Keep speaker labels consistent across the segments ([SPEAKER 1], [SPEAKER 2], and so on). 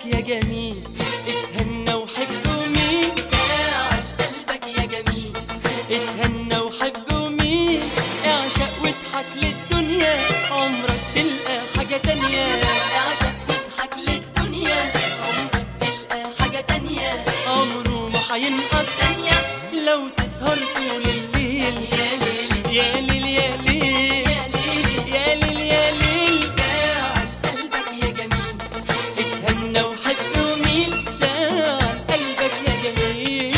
[SPEAKER 1] قلبك يا جميل اتهنى وحب ومين
[SPEAKER 2] ساعد قلبك يا جميل
[SPEAKER 1] اتهنى وحب ومين اعشق واضحك للدنيا عمرك تلقى حاجة تانية
[SPEAKER 2] اعشق واضحك للدنيا عمرك تلقى حاجة تانية
[SPEAKER 1] عمره ما هينقص
[SPEAKER 2] ثانية
[SPEAKER 1] لو تسهر طول الليل
[SPEAKER 2] يا ليلي
[SPEAKER 1] يا ليل يا ليل
[SPEAKER 2] يا ليلي
[SPEAKER 1] يا ليل يا ليل
[SPEAKER 2] ساعد قلبك يا جميل
[SPEAKER 1] اتهنى وحب ومين ساعد قلبك يا جميل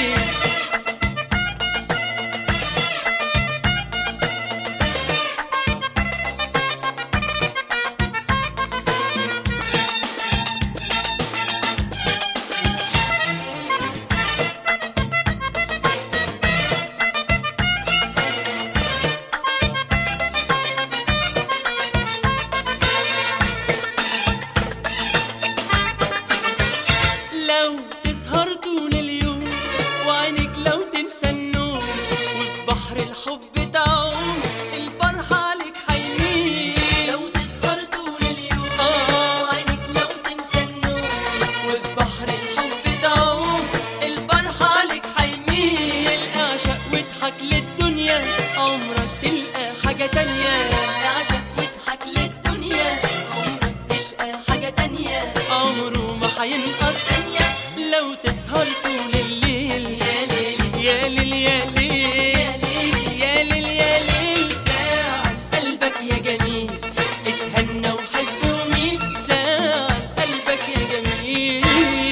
[SPEAKER 1] لو تسهر طول اليوم وعينك لو تنسى النوم وفي بحر الحب تعوم الفرحة عليك حيمين
[SPEAKER 2] لو تسهر طول اليوم
[SPEAKER 1] آه.
[SPEAKER 2] وعينك لو تنسى النوم
[SPEAKER 1] وفي بحر الحب تعوم الفرحة عليك حيميل اعشق واضحك للدنيا عمرك تلقى حاجة تانية
[SPEAKER 2] اعشق واضحك للدنيا عمرك تلقى حاجة تانية
[SPEAKER 1] عمره ما هينقص
[SPEAKER 2] ثانية
[SPEAKER 1] لو تسهر طول الليل
[SPEAKER 2] يا ليلي
[SPEAKER 1] يا ليل يا ليل
[SPEAKER 2] يا ليلي
[SPEAKER 1] يا ليل يا ليل
[SPEAKER 2] ساعد
[SPEAKER 1] قلبك يا جميل اتهنى وحب ومين ساعد قلبك يا جميل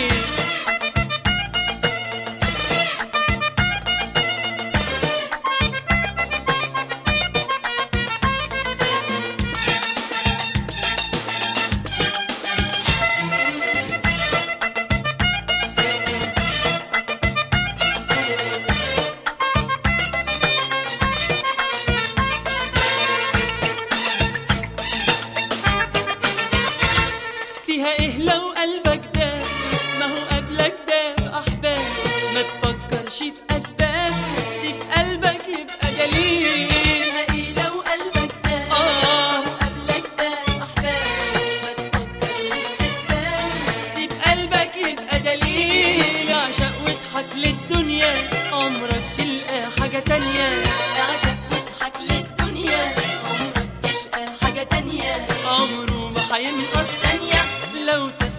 [SPEAKER 1] فيها ايه لو قلبك ده ما هو قبلك ده احباب ما تفكرش في اسباب سيب قلبك يبقى دليل
[SPEAKER 2] فيها ايه لو قلبك ده
[SPEAKER 1] آه.
[SPEAKER 2] أو قبلك ده احباب ما تفكرش في اسباب
[SPEAKER 1] سيب قلبك يبقى دليل عشق واضحك للدنيا عمرك تلقى حاجة تانية
[SPEAKER 2] اعشق واضحك للدنيا عمرك تلقى حاجة تانية
[SPEAKER 1] عمره ما هينقص
[SPEAKER 2] ثانية
[SPEAKER 1] لو تسهر